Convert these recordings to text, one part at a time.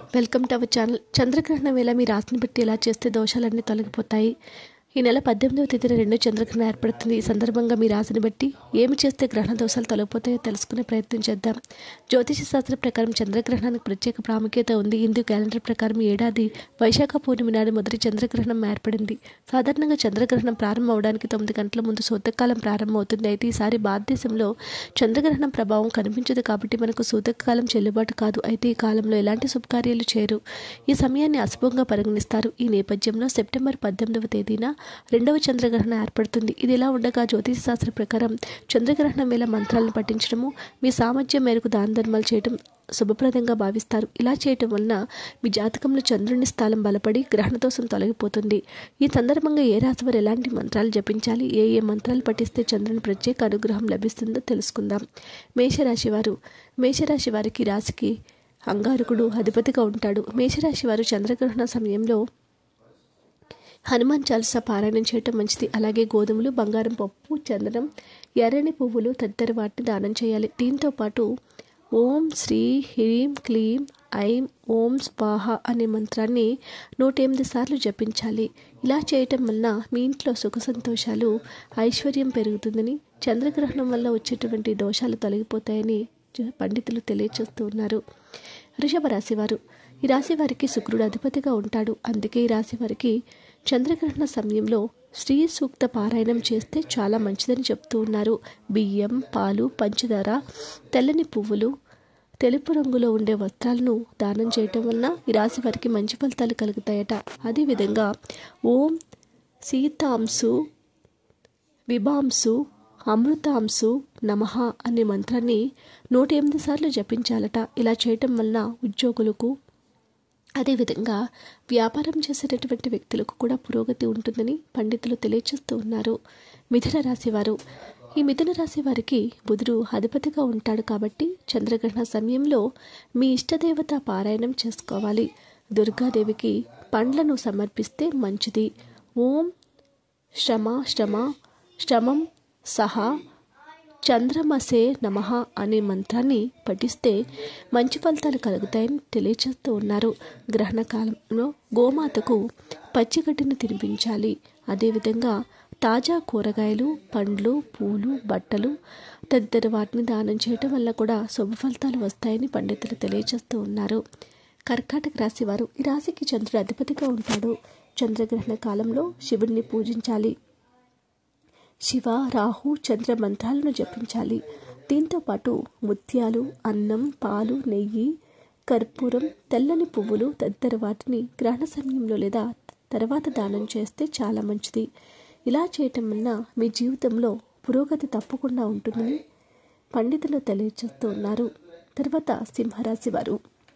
welcome to our channel చంద్రగ్రహణం వేళ మీ రాశిని బట్టి ఎలా చేస్తే దోషాలన్నీ తొలగిపోతాయి ఈ నెల పద్దెనిమిదవ తేదీన రెండో చంద్రగ్రహణం ఏర్పడుతుంది ఈ సందర్భంగా మీ రాశిని బట్టి ఏమి చేస్తే గ్రహణ దోషాలు తొలగిపోతాయో తెలుసుకునే ప్రయత్నం చేద్దాం జ్యోతిష శాస్త్ర ప్రకారం చంద్రగ్రహణానికి ప్రత్యేక ప్రాముఖ్యత ఉంది హిందూ క్యాలెండర్ ప్రకారం ఈ ఏడాది వైశాఖ పూర్ణిమ నాడు మొదటి చంద్రగ్రహణం ఏర్పడింది సాధారణంగా చంద్రగ్రహణం ప్రారంభం అవడానికి తొమ్మిది గంటల ముందు సూతకాలం ప్రారంభమవుతుంది అయితే ఈసారి భారతదేశంలో చంద్రగ్రహణం ప్రభావం కనిపించదు కాబట్టి మనకు సూతకాలం చెల్లుబాటు కాదు అయితే ఈ కాలంలో ఎలాంటి శుభకార్యాలు చేయరు ఈ సమయాన్ని అశుభంగా పరిగణిస్తారు ఈ నేపథ్యంలో సెప్టెంబర్ పద్దెనిమిదవ తేదీన రెండవ చంద్రగ్రహణం ఏర్పడుతుంది ఇది ఇలా ఉండగా జ్యోతిష శాస్త్ర ప్రకారం చంద్రగ్రహణం వేళ మంత్రాలను పఠించడము మీ సామర్థ్యం మేరకు దాన ధర్మాలు చేయడం శుభప్రదంగా భావిస్తారు ఇలా చేయటం వలన మీ జాతకంలో చంద్రుని స్థానం బలపడి గ్రహణ దోషం తొలగిపోతుంది ఈ సందర్భంగా ఏ రాశి వారు ఎలాంటి మంత్రాలు జపించాలి ఏ ఏ మంత్రాలు పఠిస్తే చంద్రుని ప్రత్యేక అనుగ్రహం లభిస్తుందో తెలుసుకుందాం మేషరాశి వారు మేషరాశి వారికి రాశికి అంగారకుడు అధిపతిగా ఉంటాడు మేషరాశి వారు చంద్రగ్రహణ సమయంలో హనుమాన్ చాలీసా పారాయణం చేయటం మంచిది అలాగే గోధుమలు బంగారం పప్పు చందనం ఎర్రని పువ్వులు తదితర వాటిని దానం చేయాలి దీంతో పాటు ఓం శ్రీ హ్రీం క్లీం ఐం ఓం స్వాహ అనే మంత్రాన్ని నూట ఎనిమిది సార్లు జపించాలి ఇలా చేయటం వలన మీ ఇంట్లో సుఖ సంతోషాలు ఐశ్వర్యం పెరుగుతుందని చంద్రగ్రహణం వల్ల వచ్చేటువంటి దోషాలు తొలగిపోతాయని జ- పండితులు తెలియచేస్తూ ఉన్నారు వృషభ రాశి వారు ఈ రాశి వారికి శుక్రుడు అధిపతిగా ఉంటాడు అందుకే ఈ రాశి వారికి చంద్రగ్రహణ సమయంలో శ్రీ సూక్త పారాయణం చేస్తే చాలా మంచిదని చెప్తూ ఉన్నారు బియ్యం పాలు పంచదార తెల్లని పువ్వులు తెలుపు రంగులో ఉండే వస్త్రాలను దానం చేయటం వలన ఈ రాశి వారికి మంచి ఫలితాలు కలుగుతాయట అదేవిధంగా ఓం సీతాంశు విభాంసు అమృతాంశు నమః అనే మంత్రాన్ని నూట ఎనిమిది సార్లు జపించాలట ఇలా చేయటం వలన ఉద్యోగులకు అదేవిధంగా వ్యాపారం చేసేటటువంటి వ్యక్తులకు కూడా పురోగతి ఉంటుందని పండితులు తెలియచేస్తూ ఉన్నారు మిథున రాశి వారు ఈ మిథున రాశి వారికి బుధుడు అధిపతిగా ఉంటాడు కాబట్టి చంద్రగ్రహణ సమయంలో మీ ఇష్టదేవత పారాయణం చేసుకోవాలి దుర్గాదేవికి పండ్లను సమర్పిస్తే మంచిది ఓం శ్రమ శ్రమ శ్రమం సహా చంద్రమసే నమః అనే మంత్రాన్ని పఠిస్తే మంచి ఫలితాలు కలుగుతాయని తెలియచేస్తూ ఉన్నారు గ్రహణ కాలంలో గోమాతకు పచ్చిగడ్డిని తినిపించాలి అదేవిధంగా తాజా కూరగాయలు పండ్లు పూలు బట్టలు తదితర వాటిని దానం చేయటం వల్ల కూడా శుభ ఫలితాలు వస్తాయని పండితులు తెలియచేస్తూ ఉన్నారు కర్కాటక రాశి వారు ఈ రాశికి చంద్రుడు అధిపతిగా ఉంటాడు చంద్రగ్రహణ కాలంలో శివుడిని పూజించాలి శివ రాహు చంద్ర మంత్రాలను జపించాలి దీంతో పాటు ముత్యాలు అన్నం పాలు నెయ్యి కర్పూరం తెల్లని పువ్వులు తదితర వాటిని గ్రహణ సమయంలో లేదా తర్వాత దానం చేస్తే చాలా మంచిది ఇలా చేయటం వలన మీ జీవితంలో పురోగతి తప్పకుండా ఉంటుందని పండితులు తెలియజేస్తూ ఉన్నారు తర్వాత సింహరాశి వారు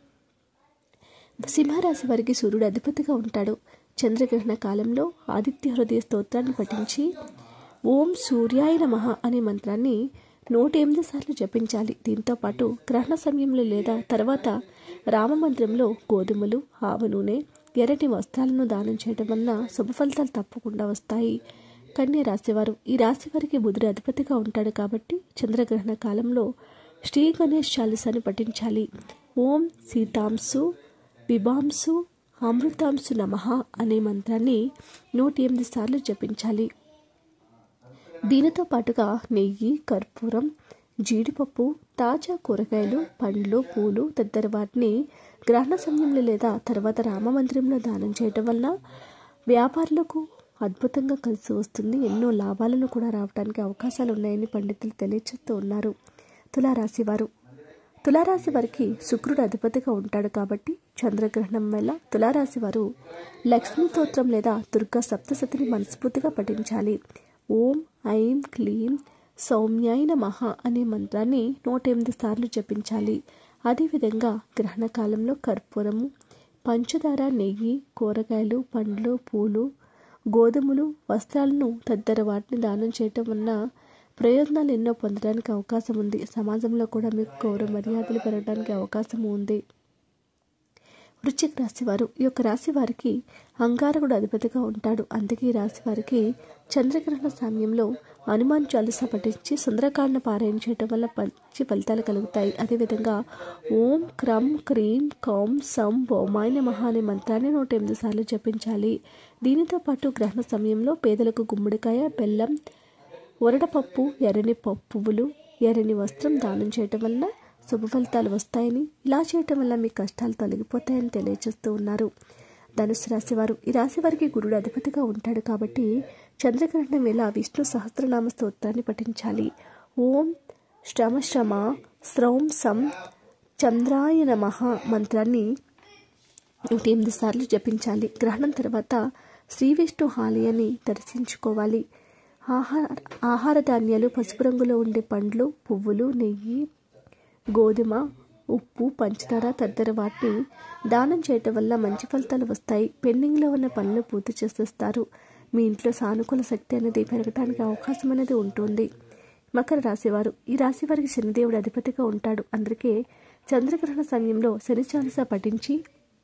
సింహరాశి వారికి సూర్యుడు అధిపతిగా ఉంటాడు చంద్రగ్రహణ కాలంలో ఆదిత్య హృదయ స్తోత్రాన్ని పఠించి ఓం సూర్యాయ నమః అనే మంత్రాన్ని నూట ఎనిమిది సార్లు జపించాలి దీంతో పాటు గ్రహణ సమయంలో లేదా తర్వాత రామ మందిరంలో గోధుమలు ఆవ నూనె ఎర్రటి వస్త్రాలను దానం చేయడం వలన శుభ ఫలితాలు తప్పకుండా వస్తాయి కన్య రాశివారు ఈ రాశి వారికి బుధుడు అధిపతిగా ఉంటాడు కాబట్టి చంద్రగ్రహణ కాలంలో శ్రీ గణేష్ చాలీసాని పఠించాలి ఓం సీతాంశు విభాంసు అమృతాంశు నమః అనే మంత్రాన్ని నూట ఎనిమిది సార్లు జపించాలి దీనితో పాటుగా నెయ్యి కర్పూరం జీడిపప్పు తాజా కూరగాయలు పండ్లు పూలు తదితర వాటిని గ్రహణ సమయంలో లేదా తర్వాత రామ మందిరంలో దానం చేయటం వల్ల వ్యాపారులకు అద్భుతంగా కలిసి వస్తుంది ఎన్నో లాభాలను కూడా రావడానికి అవకాశాలు ఉన్నాయని పండితులు తెలియచేస్తూ ఉన్నారు తులారాశి వారు తులారాశి వారికి శుక్రుడు అధిపతిగా ఉంటాడు కాబట్టి చంద్రగ్రహణం వల్ల తులారాశి వారు లక్ష్మీ స్తోత్రం లేదా దుర్గా సప్తసతిని మనస్ఫూర్తిగా పఠించాలి ఓం ఐం క్లీం సౌమ్యాయ నమః అనే మంత్రాన్ని నూట ఎనిమిది సార్లు జపించాలి అదేవిధంగా గ్రహణ కాలంలో కర్పూరము పంచదార నెయ్యి కూరగాయలు పండ్లు పూలు గోధుమలు వస్త్రాలను తదితర వాటిని దానం చేయటం వలన ప్రయోజనాలు ఎన్నో పొందడానికి అవకాశం ఉంది సమాజంలో కూడా మీకు గౌరవ మర్యాదలు పెరగడానికి అవకాశం ఉంది వృశ్చిక రాశి వారు ఈ యొక్క రాశి వారికి అంగారకుడు అధిపతిగా ఉంటాడు అందుకే ఈ రాశి వారికి చంద్రగ్రహణ సమయంలో హనుమాన్ చాలీసా పఠించి సుందరకాండ పారాయణ చేయటం వల్ల మంచి ఫలితాలు కలుగుతాయి అదేవిధంగా ఓం క్రం క్రీం కౌం సం ఓమాయ నమః అనే మంత్రాన్ని నూట ఎనిమిది సార్లు జపించాలి దీనితో పాటు గ్రహణ సమయంలో పేదలకు గుమ్మడికాయ బెల్లం ఉరడపప్పు ఎర్రని పువ్వులు ఎర్రని వస్త్రం దానం చేయటం వల్ల శుభ ఫలితాలు వస్తాయని ఇలా చేయటం వల్ల మీ కష్టాలు తొలగిపోతాయని తెలియజేస్తూ ఉన్నారు ధనుసు రాశి వారు ఈ రాశి వారికి గురుడు అధిపతిగా ఉంటాడు కాబట్టి చంద్రగ్రహణం వేళ విష్ణు సహస్రనామ స్తోత్రాన్ని పఠించాలి ఓం శ్రమ శ్రమ స్రౌం సం చంద్రాయ నమః మంత్రాన్ని నూట ఎనిమిది సార్లు జపించాలి గ్రహణం తర్వాత శ్రీ విష్ణు ఆలయాన్ని దర్శించుకోవాలి ఆహార ఆహార ధాన్యాలు పసుపు రంగులో ఉండే పండ్లు పువ్వులు నెయ్యి గోధుమ ఉప్పు పంచదార తదితర వాటిని దానం చేయటం వల్ల మంచి ఫలితాలు వస్తాయి పెండింగ్లో ఉన్న పనులు పూర్తి చేసేస్తారు మీ ఇంట్లో సానుకూల శక్తి అనేది పెరగడానికి అవకాశం అనేది ఉంటుంది మకర రాశివారు ఈ రాశి వారికి శనిదేవుడు అధిపతిగా ఉంటాడు అందుకే చంద్రగ్రహణ సమయంలో శని చాలీసా పఠించి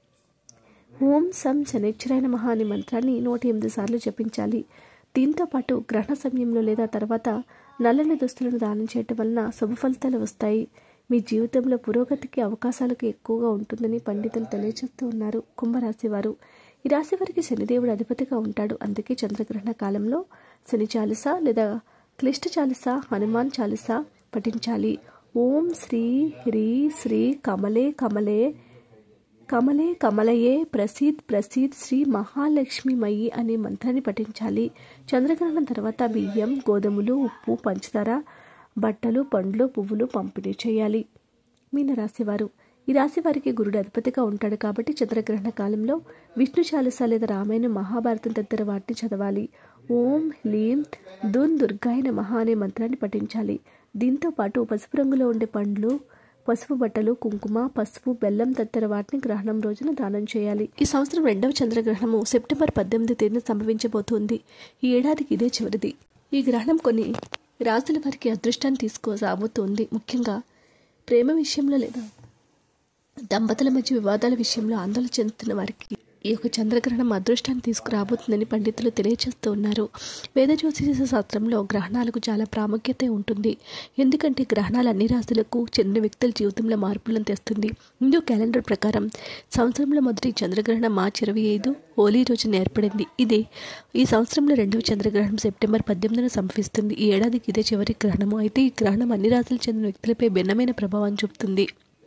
ఓం సం శనిశ్చరైన మహా అనే మంత్రాన్ని నూట ఎనిమిది సార్లు జపించాలి దీంతో పాటు గ్రహణ సమయంలో లేదా తర్వాత నల్లని దుస్తులను దానం చేయటం వలన శుభ ఫలితాలు వస్తాయి మీ జీవితంలో పురోగతికి అవకాశాలకు ఎక్కువగా ఉంటుందని పండితులు తెలియజేస్తూ ఉన్నారు కుంభరాశి వారు ఈ రాశి వారికి శనిదేవుడు అధిపతిగా ఉంటాడు అందుకే చంద్రగ్రహణ కాలంలో శని చాలిస లేదా క్లిష్ట చాలిస హనుమాన్ చాలిస పఠించాలి ఓం శ్రీ హ్రీ శ్రీ కమలే కమలే కమలే కమలయే ప్రసీద్ ప్రసీద్ శ్రీ మహాలక్ష్మిమయి అనే మంత్రాన్ని పఠించాలి చంద్రగ్రహణం తర్వాత బియ్యం గోధుమలు ఉప్పు పంచదార బట్టలు పండ్లు పువ్వులు పంపిణీ చేయాలి మీన రాశివారు ఈ రాశి వారికి గురుడు అధిపతిగా ఉంటాడు కాబట్టి చంద్రగ్రహణ కాలంలో విష్ణు చాలీసా లేదా రామాయణం మహాభారతం తదితర వాటిని చదవాలి ఓం హ్లీం దున్ దుర్గాయ నమః అనే మంత్రాన్ని పఠించాలి దీంతో పాటు పసుపు రంగులో ఉండే పండ్లు పసుపు బట్టలు కుంకుమ పసుపు బెల్లం తదితర వాటిని గ్రహణం రోజున దానం చేయాలి ఈ సంవత్సరం రెండవ చంద్రగ్రహణము సెప్టెంబర్ పద్దెనిమిది తేదీన సంభవించబోతోంది ఈ ఏడాదికి ఇదే చివరిది ఈ గ్రహణం కొన్ని రాశుల వారికి అదృష్టాన్ని తీసుకురాబోతోంది ముఖ్యంగా ప్రేమ విషయంలో లేదా దంపతుల మధ్య వివాదాల విషయంలో ఆందోళన చెందుతున్న వారికి ఈ యొక్క చంద్రగ్రహణం అదృష్టాన్ని తీసుకురాబోతుందని పండితులు తెలియజేస్తూ ఉన్నారు వేద జ్యోతిష శాస్త్రంలో గ్రహణాలకు చాలా ప్రాముఖ్యత ఉంటుంది ఎందుకంటే గ్రహణాలు అన్ని రాశులకు చెందిన వ్యక్తుల జీవితంలో మార్పులను తెస్తుంది హిందూ క్యాలెండర్ ప్రకారం సంవత్సరంలో మొదటి చంద్రగ్రహణం మార్చి ఇరవై ఐదు హోలీ రోజున ఏర్పడింది ఇది ఈ సంవత్సరంలో రెండవ చంద్రగ్రహణం సెప్టెంబర్ పద్దెనిమిదిన సంభవిస్తుంది ఈ ఏడాదికి ఇదే చివరి గ్రహణము అయితే ఈ గ్రహణం అన్ని రాశులకు చెందిన వ్యక్తులపై భిన్నమైన ప్రభావం చూపుతుంది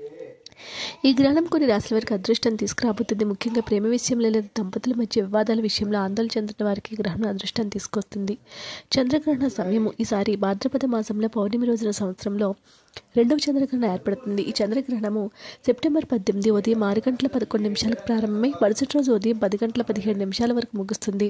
ఈ గ్రహణం కొన్ని రాశుల వారికి అదృష్టం తీసుకురాబోతుంది ముఖ్యంగా ప్రేమ విషయంలో లేదా దంపతుల మధ్య వివాదాల విషయంలో ఆందోళన చెందిన వారికి ఈ గ్రహణం అదృష్టం తీసుకొస్తుంది చంద్రగ్రహణ సమయము ఈసారి భాద్రపద మాసంలో పౌర్ణమి రోజున సంవత్సరంలో రెండవ చంద్రగ్రహణం ఏర్పడుతుంది ఈ చంద్రగ్రహణము సెప్టెంబర్ పద్దెనిమిది ఉదయం ఆరు గంటల పదకొండు నిమిషాలకు ప్రారంభమై మరుసటి రోజు ఉదయం పది గంటల పదిహేడు నిమిషాల వరకు ముగుస్తుంది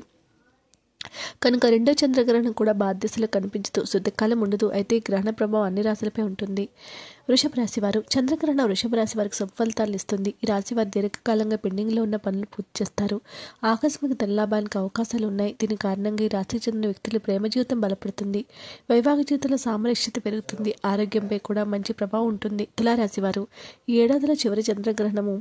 కనుక రెండో చంద్రగ్రహణం కూడా బాధ్యతలు కనిపించదు శుద్ధకాలం ఉండదు అయితే ఈ గ్రహణ ప్రభావం అన్ని రాశులపై ఉంటుంది వృషభ రాశి వారు చంద్రగ్రహణ వృషభ రాశి వారికి శుభ ఫలితాలు ఇస్తుంది ఈ రాశి వారు దీర్ఘకాలంగా పెండింగ్లో ఉన్న పనులు పూర్తి చేస్తారు ఆకస్మిక ధనలాభానికి అవకాశాలు ఉన్నాయి దీని కారణంగా ఈ రాశికి చెందిన వ్యక్తుల ప్రేమ జీవితం బలపడుతుంది వైవాహిక జీవితంలో సామరస్యత పెరుగుతుంది ఆరోగ్యంపై కూడా మంచి ప్రభావం ఉంటుంది తులారాశి వారు ఈ ఏడాదిలో చివరి చంద్రగ్రహణము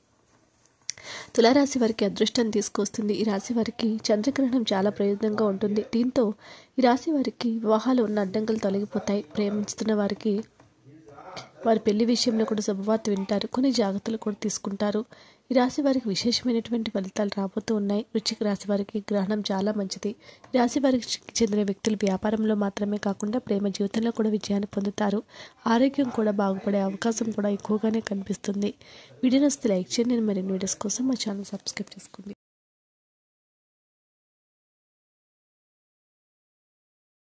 తులారాశి వారికి అదృష్టం తీసుకొస్తుంది ఈ రాశి వారికి చంద్రగ్రహణం చాలా ప్రయోజనంగా ఉంటుంది దీంతో ఈ రాశి వారికి వివాహాలు ఉన్న అడ్డంకులు తొలగిపోతాయి ప్రేమించుతున్న వారికి వారి పెళ్లి విషయంలో కూడా శుభవార్త వింటారు కొన్ని జాగ్రత్తలు కూడా తీసుకుంటారు ఈ రాశి వారికి విశేషమైనటువంటి ఫలితాలు రాబోతూ ఉన్నాయి వృశ్చిక రాశి వారికి గ్రహణం చాలా మంచిది ఈ రాశి వారికి చెందిన వ్యక్తులు వ్యాపారంలో మాత్రమే కాకుండా ప్రేమ జీవితంలో కూడా విజయాన్ని పొందుతారు ఆరోగ్యం కూడా బాగుపడే అవకాశం కూడా ఎక్కువగానే కనిపిస్తుంది వీడియో నచ్చితే లైక్ చేయండి నేను మరిన్ని వీడియోస్ కోసం మా ఛానల్ సబ్స్క్రైబ్ చేసుకోండి